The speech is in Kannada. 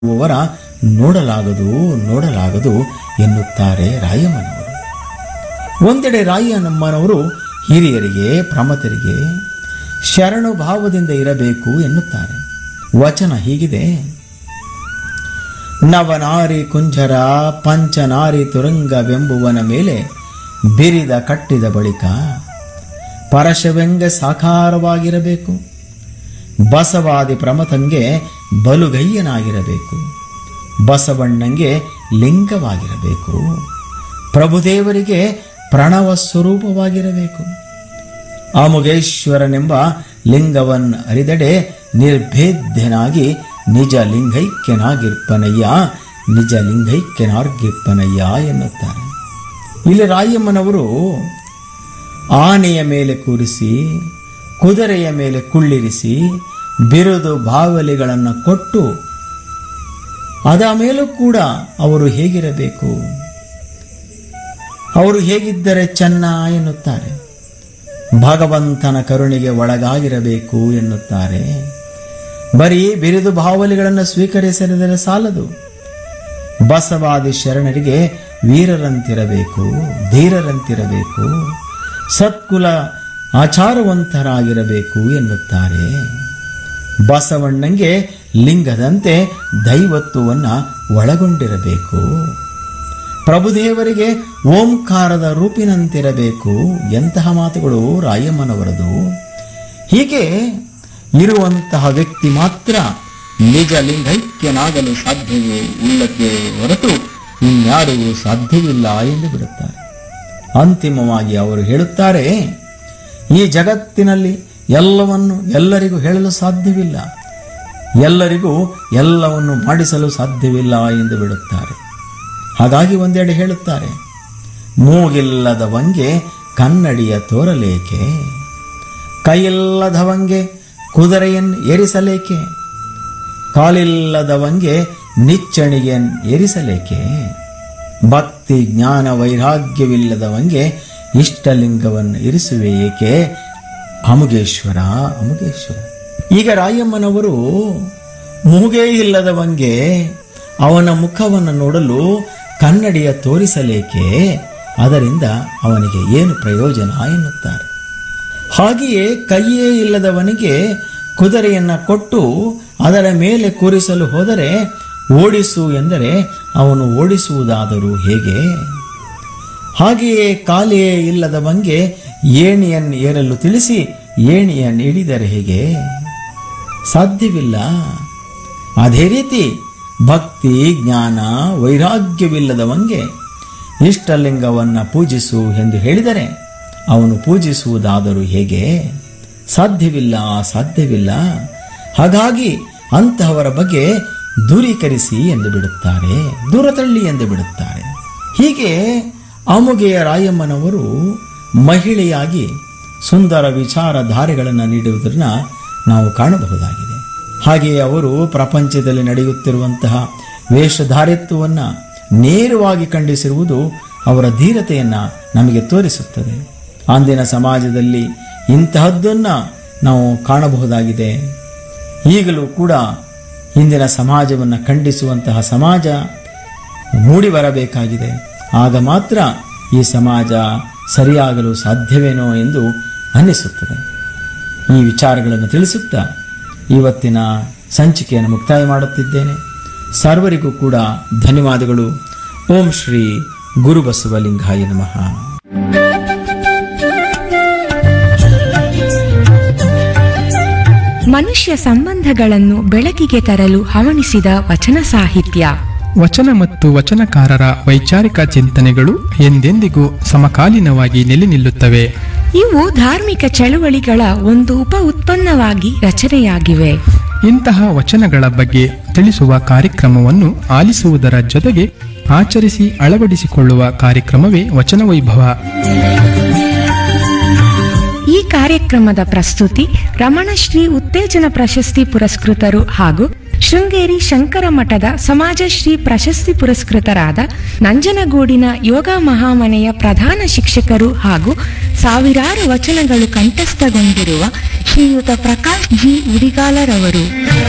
ಅವರ ನೋಡಲಾಗದು ನೋಡಲಾಗದು ಎನ್ನುತ್ತಾರೆ ರಾಯಮ್ಮನವರು ಒಂದೆಡೆ ರಾಯಮ್ಮನವರು ಹಿರಿಯರಿಗೆ ಪ್ರಮತರಿಗೆ ಶರಣು ಭಾವದಿಂದ ಇರಬೇಕು ಎನ್ನುತ್ತಾರೆ ವಚನ ಹೀಗಿದೆ ನವನಾರಿ ಕುಂಜರ ಪಂಚನಾರಿ ತುರಂಗವೆಂಬುವನ ಮೇಲೆ ಬಿರಿದ ಕಟ್ಟಿದ ಬಳಿಕ ಪರಶವೆಂಗ ಸಾಕಾರವಾಗಿರಬೇಕು ಬಸವಾದಿ ಪ್ರಮಥಂಗೆ ಬಲುಗಯ್ಯನಾಗಿರಬೇಕು ಬಸವಣ್ಣಂಗೆ ಲಿಂಗವಾಗಿರಬೇಕು ಪ್ರಭುದೇವರಿಗೆ ಪ್ರಣವ ಸ್ವರೂಪವಾಗಿರಬೇಕು ಆಮುಗೇಶ್ವರನೆಂಬ ಲಿಂಗವನ್ ಅರಿದಡೆ ನಿರ್ಭೇದ್ಯನಾಗಿ ನಿಜ ಲಿಂಗೈಕ್ಯನಾಗಿರ್ಪನಯ್ಯ ನಿಜ ಲಿಂಗೈಕ್ಯನಾರ್ಗಿರ್ಪನಯ್ಯ ಎನ್ನುತ್ತಾರೆ ಇಲ್ಲಿ ರಾಯಮ್ಮನವರು ಆನೆಯ ಮೇಲೆ ಕೂರಿಸಿ ಕುದುರೆಯ ಮೇಲೆ ಕುಳ್ಳಿರಿಸಿ ಬಿರುದು ಬಾವಲಿಗಳನ್ನು ಕೊಟ್ಟು ಅದ ಮೇಲೂ ಕೂಡ ಅವರು ಹೇಗಿರಬೇಕು ಅವರು ಹೇಗಿದ್ದರೆ ಚೆನ್ನ ಎನ್ನುತ್ತಾರೆ ಭಗವಂತನ ಕರುಣೆಗೆ ಒಳಗಾಗಿರಬೇಕು ಎನ್ನುತ್ತಾರೆ ಬರೀ ಬಿರುದು ಬಾವಲಿಗಳನ್ನು ಸ್ವೀಕರಿಸಿದರೆ ಸಾಲದು ಬಸವಾದಿ ಶರಣರಿಗೆ ವೀರರಂತಿರಬೇಕು ಧೀರರಂತಿರಬೇಕು ಸತ್ಕುಲ ಆಚಾರವಂತರಾಗಿರಬೇಕು ಎನ್ನುತ್ತಾರೆ ಬಸವಣ್ಣಂಗೆ ಲಿಂಗದಂತೆ ದೈವತ್ವವನ್ನ ಒಳಗೊಂಡಿರಬೇಕು ಪ್ರಭುದೇವರಿಗೆ ಓಂಕಾರದ ರೂಪಿನಂತಿರಬೇಕು ಎಂತಹ ಮಾತುಗಳು ರಾಯಮ್ಮನವರದು ಹೀಗೆ ಇರುವಂತಹ ವ್ಯಕ್ತಿ ಮಾತ್ರ ನಿಜ ಲಿಂಗೈಕ್ಯನಾಗಲು ಸಾಧ್ಯವೇ ಉಳ್ಳಕ್ಕೆ ಹೊರತು ಇನ್ಯಾರಿಗೂ ಸಾಧ್ಯವಿಲ್ಲ ಎಂದು ಬಿಡುತ್ತಾರೆ ಅಂತಿಮವಾಗಿ ಅವರು ಹೇಳುತ್ತಾರೆ ಈ ಜಗತ್ತಿನಲ್ಲಿ ಎಲ್ಲವನ್ನು ಎಲ್ಲರಿಗೂ ಹೇಳಲು ಸಾಧ್ಯವಿಲ್ಲ ಎಲ್ಲರಿಗೂ ಎಲ್ಲವನ್ನು ಮಾಡಿಸಲು ಸಾಧ್ಯವಿಲ್ಲ ಎಂದು ಬಿಡುತ್ತಾರೆ ಹಾಗಾಗಿ ಒಂದೆಡೆ ಹೇಳುತ್ತಾರೆ ಮೂಗಿಲ್ಲದವಂಗೆ ಕನ್ನಡಿಯ ತೋರಲೇಕೆ ಕೈಯಿಲ್ಲದವಂಗೆ ಕುದುರೆಯನ್ ಏರಿಸಲೇಕೆ ಕಾಲಿಲ್ಲದವಂಗೆ ನಿಚ್ಚಣಿಗೆನ್ ಏರಿಸಲೇಕೆ ಭಕ್ತಿ ಜ್ಞಾನ ವೈರಾಗ್ಯವಿಲ್ಲದವಂಗೆ ಇಷ್ಟಲಿಂಗವನ್ನು ಇರಿಸುವೆ ಏಕೆ ಅಮುಗೇಶ್ವರ ಅಮುಗೇಶ್ವರ ಈಗ ರಾಯಮ್ಮನವರು ಮೂಗೇ ಇಲ್ಲದವಂಗೆ ಅವನ ಮುಖವನ್ನು ನೋಡಲು ಕನ್ನಡಿಯ ತೋರಿಸಲೇಕೆ ಅದರಿಂದ ಅವನಿಗೆ ಏನು ಪ್ರಯೋಜನ ಎನ್ನುತ್ತಾರೆ ಹಾಗೆಯೇ ಕೈಯೇ ಇಲ್ಲದವನಿಗೆ ಕುದುರೆಯನ್ನ ಕೊಟ್ಟು ಅದರ ಮೇಲೆ ಕೂರಿಸಲು ಹೋದರೆ ಓಡಿಸು ಎಂದರೆ ಅವನು ಓಡಿಸುವುದಾದರೂ ಹೇಗೆ ಹಾಗೆಯೇ ಕಾಲೆಯೇ ಇಲ್ಲದವಂಗೆ ಏಣಿಯನ್ನು ಏರಲು ತಿಳಿಸಿ ಏಣಿಯನ್ನು ಹಿಡಿದರೆ ಹೇಗೆ ಸಾಧ್ಯವಿಲ್ಲ ಅದೇ ರೀತಿ ಭಕ್ತಿ ಜ್ಞಾನ ವೈರಾಗ್ಯವಿಲ್ಲದವಂಗೆ ಇಷ್ಟಲಿಂಗವನ್ನ ಪೂಜಿಸು ಎಂದು ಹೇಳಿದರೆ ಅವನು ಪೂಜಿಸುವುದಾದರೂ ಹೇಗೆ ಸಾಧ್ಯವಿಲ್ಲ ಸಾಧ್ಯವಿಲ್ಲ ಹಾಗಾಗಿ ಅಂತಹವರ ಬಗ್ಗೆ ದೂರೀಕರಿಸಿ ಎಂದು ಬಿಡುತ್ತಾರೆ ದೂರ ತಳ್ಳಿ ಎಂದು ಬಿಡುತ್ತಾರೆ ಹೀಗೆ ಆಮುಗೆಯ ರಾಯಮ್ಮನವರು ಮಹಿಳೆಯಾಗಿ ಸುಂದರ ವಿಚಾರಧಾರೆಗಳನ್ನು ನೀಡುವುದನ್ನ ನಾವು ಕಾಣಬಹುದಾಗಿದೆ ಹಾಗೆಯೇ ಅವರು ಪ್ರಪಂಚದಲ್ಲಿ ನಡೆಯುತ್ತಿರುವಂತಹ ವೇಷಧಾರಿತ್ವವನ್ನು ನೇರವಾಗಿ ಖಂಡಿಸಿರುವುದು ಅವರ ಧೀರತೆಯನ್ನ ನಮಗೆ ತೋರಿಸುತ್ತದೆ ಅಂದಿನ ಸಮಾಜದಲ್ಲಿ ಇಂತಹದ್ದನ್ನ ನಾವು ಕಾಣಬಹುದಾಗಿದೆ ಈಗಲೂ ಕೂಡ ಇಂದಿನ ಸಮಾಜವನ್ನು ಖಂಡಿಸುವಂತಹ ಸಮಾಜ ಮೂಡಿ ಬರಬೇಕಾಗಿದೆ ಆಗ ಮಾತ್ರ ಈ ಸಮಾಜ ಸರಿಯಾಗಲು ಸಾಧ್ಯವೇನೋ ಎಂದು ಅನ್ನಿಸುತ್ತದೆ ಈ ವಿಚಾರಗಳನ್ನು ತಿಳಿಸುತ್ತಾ ಇವತ್ತಿನ ಸಂಚಿಕೆಯನ್ನು ಮುಕ್ತಾಯ ಮಾಡುತ್ತಿದ್ದೇನೆ ಸರ್ವರಿಗೂ ಕೂಡ ಧನ್ಯವಾದಗಳು ಓಂ ಶ್ರೀ ಗುರುಬಸವಲಿಂಗಾಯ ನಮಃ ಮನುಷ್ಯ ಸಂಬಂಧಗಳನ್ನು ಬೆಳಕಿಗೆ ತರಲು ಹವಣಿಸಿದ ವಚನ ಸಾಹಿತ್ಯ ವಚನ ಮತ್ತು ವಚನಕಾರರ ವೈಚಾರಿಕ ಚಿಂತನೆಗಳು ಎಂದೆಂದಿಗೂ ಸಮಕಾಲೀನವಾಗಿ ನೆಲೆ ನಿಲ್ಲುತ್ತವೆ ಇವು ಧಾರ್ಮಿಕ ಚಳುವಳಿಗಳ ಒಂದು ಉಪ ಉತ್ಪನ್ನವಾಗಿ ರಚನೆಯಾಗಿವೆ ಇಂತಹ ವಚನಗಳ ಬಗ್ಗೆ ತಿಳಿಸುವ ಕಾರ್ಯಕ್ರಮವನ್ನು ಆಲಿಸುವುದರ ಜೊತೆಗೆ ಆಚರಿಸಿ ಅಳವಡಿಸಿಕೊಳ್ಳುವ ಕಾರ್ಯಕ್ರಮವೇ ವಚನ ವೈಭವ ಈ ಕಾರ್ಯಕ್ರಮದ ಪ್ರಸ್ತುತಿ ರಮಣಶ್ರೀ ಉತ್ತೇಜನ ಪ್ರಶಸ್ತಿ ಪುರಸ್ಕೃತರು ಹಾಗೂ ಶೃಂಗೇರಿ ಶಂಕರ ಮಠದ ಸಮಾಜಶ್ರೀ ಪ್ರಶಸ್ತಿ ಪುರಸ್ಕೃತರಾದ ನಂಜನಗೂಡಿನ ಯೋಗ ಮಹಾಮನೆಯ ಪ್ರಧಾನ ಶಿಕ್ಷಕರು ಹಾಗೂ ಸಾವಿರಾರು ವಚನಗಳು ಕಂಠಸ್ಥಗೊಂಡಿರುವ ಶ್ರೀಯುತ ಪ್ರಕಾಶ್ ಜಿ ಉಡಿಗಾಲರವರು